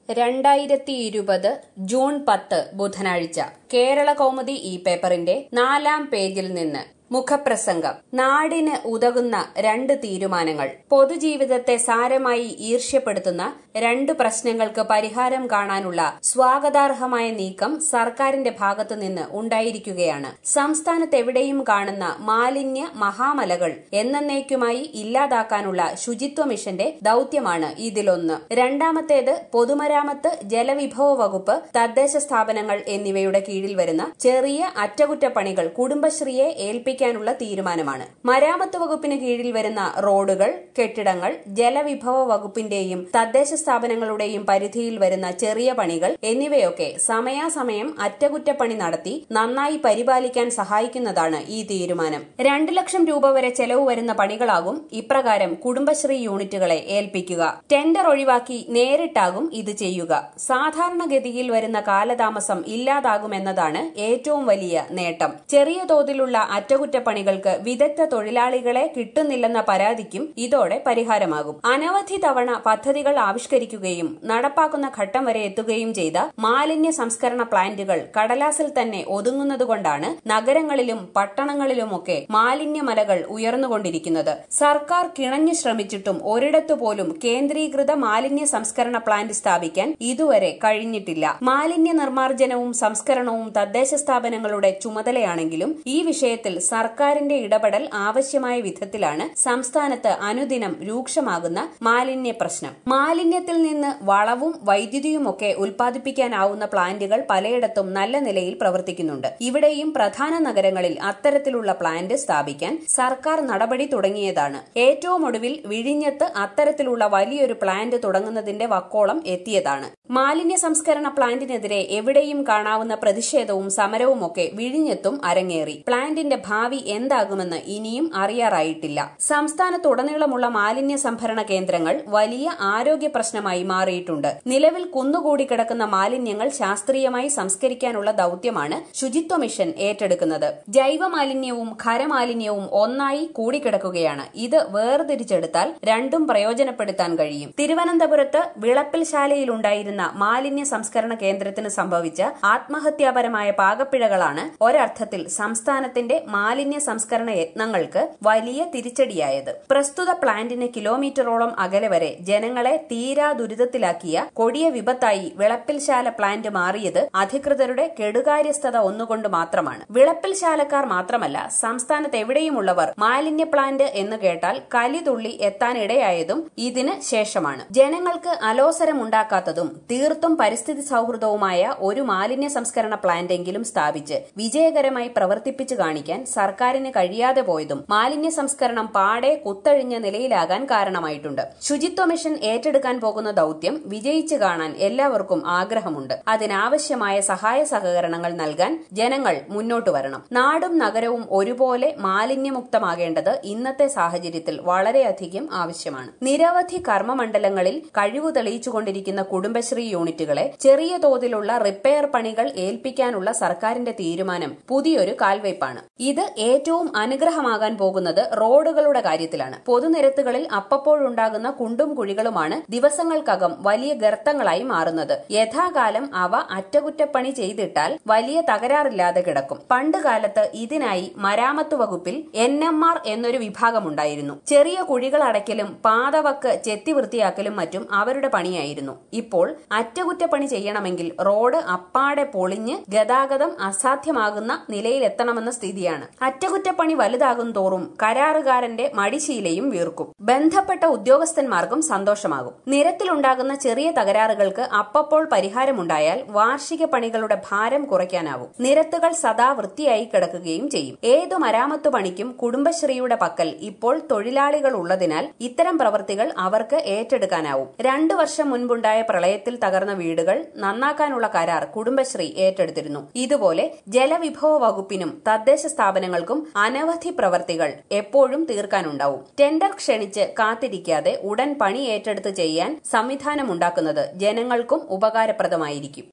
രണ്ടായിരത്തി ഇരുപത് ജൂൺ പത്ത് ബുധനാഴ്ച കേരള കൗമുദി ഈ പേപ്പറിന്റെ നാലാം പേജിൽ നിന്ന് മുഖപ്രസംഗം നാടിന് ഉതകുന്ന രണ്ട് തീരുമാനങ്ങൾ പൊതുജീവിതത്തെ സാരമായി ഈർഷ്യപ്പെടുത്തുന്ന രണ്ട് പ്രശ്നങ്ങൾക്ക് പരിഹാരം കാണാനുള്ള സ്വാഗതാർഹമായ നീക്കം സർക്കാരിന്റെ ഭാഗത്തുനിന്ന് ഉണ്ടായിരിക്കുകയാണ് സംസ്ഥാനത്തെവിടെയും കാണുന്ന മാലിന്യ മഹാമലകൾ എന്നേക്കുമായി ഇല്ലാതാക്കാനുള്ള ശുചിത്വ മിഷന്റെ ദൌത്യമാണ് ഇതിലൊന്ന് രണ്ടാമത്തേത് പൊതുമരാമത്ത് ജലവിഭവ വകുപ്പ് തദ്ദേശ സ്ഥാപനങ്ങൾ എന്നിവയുടെ കീഴിൽ വരുന്ന ചെറിയ അറ്റകുറ്റപ്പണികൾ കുടുംബശ്രീയെ ഏൽപ്പിക്കാനുള്ള തീരുമാനമാണ് മരാമത്ത് വകുപ്പിന് കീഴിൽ വരുന്ന റോഡുകൾ കെട്ടിടങ്ങൾ ജലവിഭവ വകുപ്പിന്റെയും തദ്ദേശ സ്ഥാപനങ്ങളുടെയും പരിധിയിൽ വരുന്ന ചെറിയ പണികൾ എന്നിവയൊക്കെ സമയാസമയം അറ്റകുറ്റപ്പണി നടത്തി നന്നായി പരിപാലിക്കാൻ സഹായിക്കുന്നതാണ് ഈ തീരുമാനം രണ്ടു ലക്ഷം രൂപ വരെ ചെലവ് വരുന്ന പണികളാകും ഇപ്രകാരം കുടുംബശ്രീ യൂണിറ്റുകളെ ഏൽപ്പിക്കുക ടെൻഡർ ഒഴിവാക്കി നേരിട്ടാകും ഇത് ചെയ്യുക സാധാരണഗതിയിൽ വരുന്ന കാലതാമസം ഇല്ലാതാകുമെന്നതാണ് ഏറ്റവും വലിയ നേട്ടം ചെറിയ തോതിലുള്ള അറ്റകുറ്റപ്പണികൾക്ക് വിദഗ്ധ തൊഴിലാളികളെ കിട്ടുന്നില്ലെന്ന പരാതിക്കും ഇതോടെ പരിഹാരമാകും അനവധി തവണ പദ്ധതികൾ ആവിഷ്കരിക്കുകയും നടപ്പാക്കുന്ന ഘട്ടം വരെ എത്തുകയും ചെയ്ത മാലിന്യ സംസ്കരണ പ്ലാന്റുകൾ കടലാസിൽ തന്നെ ഒതുങ്ങുന്നതുകൊണ്ടാണ് നഗരങ്ങളിലും പട്ടണങ്ങളിലുമൊക്കെ മാലിന്യമലകൾ ഉയർന്നുകൊണ്ടിരിക്കുന്നത് സർക്കാർ കിണഞ്ഞു ശ്രമിച്ചിട്ടും ഒരിടത്തു പോലും കേന്ദ്രീകൃത മാലിന്യ സംസ്കരണ പ്ലാന്റ് സ്ഥാപിക്കാൻ ഇതുവരെ കഴിഞ്ഞിട്ടില്ല മാലിന്യ നിർമ്മാർജ്ജനവും സംസ്കരണവും തദ്ദേശ സ്ഥാപനങ്ങളുടെ ചുമതലയാണെങ്കിലും ഈ വിഷയത്തിൽ സർക്കാരിന്റെ ഇടപെടൽ ആവശ്യമായ വിധത്തിലാണ് സംസ്ഥാനത്ത് അനുദിനം രൂക്ഷമാകുന്ന മാലിന്യ പ്രശ്നം മാലിന്യത്തിൽ നിന്ന് വളവും വൈദ്യുതിയുമൊക്കെ ഉൽപ്പാദിപ്പിക്കാനാവുന്ന പ്ലാന്റുകൾ പലയിടത്തും നല്ല നിലയിൽ പ്രവർത്തിക്കുന്നുണ്ട് ഇവിടെയും പ്രധാന നഗരങ്ങളിൽ അത്തരത്തിലുള്ള പ്ലാന്റ് സ്ഥാപിക്കാൻ സർക്കാർ നടപടി തുടങ്ങിയതാണ് ഏറ്റവും ഒടുവിൽ വിഴിഞ്ഞത്ത് അത്തരത്തിലുള്ള വലിയൊരു പ്ലാന്റ് തുടങ്ങുന്നതിന്റെ വക്കോളം എത്തിയതാണ് മാലിന്യ സംസ്കരണ പ്ലാന്റിനെതിരെ എവിടെയും കാണാവുന്ന പ്രതിഷേധവും സമരവുമൊക്കെ വിഴിഞ്ഞത്തും അരങ്ങേറി പ്ലാന്റിന്റെ ഭാവി എന്താകുമെന്ന് ഇനിയും അറിയാറായിട്ടില്ല സംസ്ഥാനത്തുടനീളമുള്ള മാലിന്യ സംഭരണ കേന്ദ്രങ്ങൾ വലിയ ആരോഗ്യ പ്രശ്നമായി മാറിയിട്ടുണ്ട് നിലവിൽ കുന്നുകൂടി കിടക്കുന്ന മാലിന്യങ്ങൾ ശാസ്ത്രീയമായി സംസ്കരിക്കാനുള്ള ദൌത്യമാണ് ശുചിത്വ മിഷൻ ഏറ്റെടുക്കുന്നത് ജൈവ മാലിന്യവും ഖരമാലിന്യവും ഒന്നായി കൂടിക്കിടക്കുകയാണ് ഇത് വേർതിരിച്ചെടുത്താൽ രണ്ടും പ്രയോജനപ്പെടുത്താൻ കഴിയും തിരുവനന്തപുരത്ത് വിളപ്പിൽശാലയിലുണ്ടായിരുന്ന മാലിന്യ സംസ്കരണ കേന്ദ്രത്തിന് സംഭവിച്ച ആത്മഹത്യാപരമായ പാകപ്പിഴകളാണ് ഒരർത്ഥത്തിൽ സംസ്ഥാനത്തിന്റെ മാലിന്യ സംസ്കരണ യത്നങ്ങൾക്ക് വലിയ തിരിച്ചടിയായത് പ്രസ്തുത പ്ലാന്റിന് കിലോമീറ്ററോളം അകലെ വരെ ജനങ്ങളെ തീരാ ദുരിതത്തിലാക്കിയ കൊടിയ വിപത്തായി വിളപ്പിൽശാല പ്ലാന്റ് മാറിയത് അധികൃതരുടെ കെടുകാര്യസ്ഥത ഒന്നുകൊണ്ട് മാത്രമാണ് വിളപ്പിൽശാലക്കാർ മാത്രമല്ല സംസ്ഥാനത്ത് എവിടെയുമുള്ളവർ മാലിന്യ പ്ലാന്റ് എന്ന് കേട്ടാൽ കലിതുള്ളി എത്താനിടയായതും ഇതിന് ശേഷമാണ് ജനങ്ങൾക്ക് അലോസരമുണ്ടാക്കാത്തതും തീർത്തും പരിസ്ഥിതി സൌഹൃദവുമായ ഒരു മാലിന്യ സംസ്കരണ പ്ലാന്റെങ്കിലും സ്ഥാപിച്ച് വിജയകരമായി പ്രവർത്തിപ്പിച്ചു കാണിക്കാൻ സർക്കാരിന് കഴിയാതെ പോയതും മാലിന്യ സംസ്കരണം പാടെ കുത്തഴിഞ്ഞ നിലയിലാകാൻ കാരണമായിട്ടുണ്ട് ശുചിത്വ മിഷൻ ഏറ്റെടുക്കാൻ പോകുന്ന ദൌത്യം വിജയിച്ചു കാണാൻ എല്ലാവർക്കും ആഗ്രഹമുണ്ട് അതിനാവശ്യമായ സഹായ സഹകരണങ്ങൾ നൽകാൻ ജനങ്ങൾ മുന്നോട്ട് വരണം നാടും നഗരവും ഒരുപോലെ മാലിന്യമുക്തമാകേണ്ടത് ഇന്നത്തെ സാഹചര്യത്തിൽ വളരെയധികം ആവശ്യമാണ് നിരവധി കർമ്മമണ്ഡലങ്ങളിൽ കഴിവ് തെളിയിച്ചുകൊണ്ടിരിക്കുന്ന കുടുംബശ്രീ യൂണിറ്റുകളെ ചെറിയ തോതിലുള്ള റിപ്പയർ പണികൾ ഏൽപ്പിക്കാനുള്ള സർക്കാരിന്റെ തീരുമാനം പുതിയൊരു കാൽവയ്പാണ് ഇത് ഏറ്റവും അനുഗ്രഹമാകാൻ പോകുന്നത് റോഡുകളുടെ കാര്യത്തിലാണ് പൊതുനിരത്തുകളിൽ അപ്പപ്പോഴുണ്ടാകുന്ന കുണ്ടും കുഴികളുമാണ് ദിവസങ്ങൾക്കകം വലിയ ഗർത്തങ്ങളായി മാറുന്നത് യഥാകാലം അവ അറ്റകുറ്റപ്പണി ചെയ്തിട്ടാൽ വലിയ തകരാറില്ലാതെ കിടക്കും പണ്ട് കാലത്ത് ഇതിനായി മരാമത്ത് വകുപ്പിൽ എൻ എം ആർ എന്നൊരു വിഭാഗമുണ്ടായിരുന്നു ചെറിയ കുഴികൾ അടയ്ക്കലും പാതവക്ക് ചെത്തി വൃത്തിയാക്കലും മറ്റും അവരുടെ പണിയായിരുന്നു ഇപ്പോൾ അറ്റകുറ്റപ്പണി ചെയ്യണമെങ്കിൽ റോഡ് അപ്പാടെ പൊളിഞ്ഞ് ഗതാഗതം അസാധ്യമാകുന്ന നിലയിലെത്തണമെന്ന സ്ഥിതിയാണ് അറ്റകുറ്റപ്പണി വലുതാകും തോറും കരാറുകാരന്റെ മടിശീലയും വീർക്കും ബന്ധപ്പെട്ട ഉദ്യോഗസ്ഥന്മാർക്കും സന്തോഷമാകും നിരത്തിലുണ്ടാകുന്ന ചെറിയ തകരാറുകൾക്ക് അപ്പപ്പോൾ പരിഹാരമുണ്ടായാൽ വാർഷിക പണികളുടെ ഭാരം കുറയ്ക്കാനാവും നിരത്തുകൾ സദാ വൃത്തിയായി കിടക്കുകയും ചെയ്യും ഏതു മരാമത്തു പണിക്കും കുടുംബശ്രീയുടെ പക്കൽ ഇപ്പോൾ തൊഴിലാളികൾ ഉള്ളതിനാൽ ഇത്തരം പ്രവൃത്തികൾ അവർക്ക് ഏറ്റെടുക്കാനാവും രണ്ടു വർഷം മുൻപുണ്ടായ പ്രളയത്തിൽ തകർന്ന വീടുകൾ നന്നാക്കാനുള്ള കരാർ കുടുംബശ്രീ ഏറ്റെടുത്തിരുന്നു ഇതുപോലെ ജലവിഭവ വകുപ്പിനും തദ്ദേശ സ്ഥാപനങ്ങൾക്കും അനവധി പ്രവർത്തികൾ എപ്പോഴും തീർക്കാനുണ്ടാവും ടെൻഡർ ക്ഷണിച്ച് കാത്തിരിക്കാതെ ഉടൻ പണി ഏറ്റെടുത്ത് ചെയ്യാൻ സംവിധാനമുണ്ടാക്കുന്നത് ജനങ്ങൾക്കും ഉപകാരപ്രദമായിരിക്കും